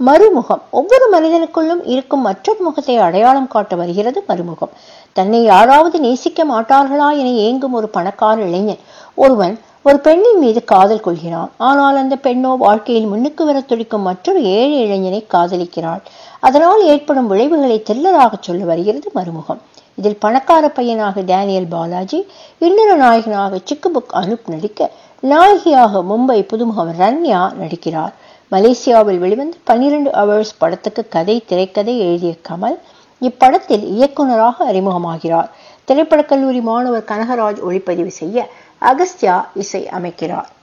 மறுமுகம் ஒவ்வொரு மனிதனுக்குள்ளும் இருக்கும் மற்றொரு முகத்தை அடையாளம் காட்ட வருகிறது மறுமுகம் தன்னை யாராவது நேசிக்க மாட்டார்களா என ஏங்கும் ஒரு பணக்கார இளைஞன் ஒருவன் ஒரு பெண்ணின் மீது காதல் கொள்கிறான் ஆனால் அந்த பெண்ணோ வாழ்க்கையில் முன்னுக்கு வர துடிக்கும் மற்றொரு ஏழை இளைஞனை காதலிக்கிறாள் அதனால் ஏற்படும் விளைவுகளை தெல்லராக சொல்ல வருகிறது மறுமுகம் இதில் பணக்கார பையனாக டேனியல் பாலாஜி இன்னொரு நாயகனாக சிக்குபுக் அனுப் நடிக்க நாயகியாக மும்பை புதுமுகம் ரன்யா நடிக்கிறார் மலேசியாவில் வெளிவந்த பன்னிரண்டு அவர்ஸ் படத்துக்கு கதை திரைக்கதை எழுதிய கமல் இப்படத்தில் இயக்குனராக அறிமுகமாகிறார் திரைப்படக் கல்லூரி மாணவர் கனகராஜ் ஒளிப்பதிவு செய்ய அகஸ்தியா இசை அமைக்கிறார்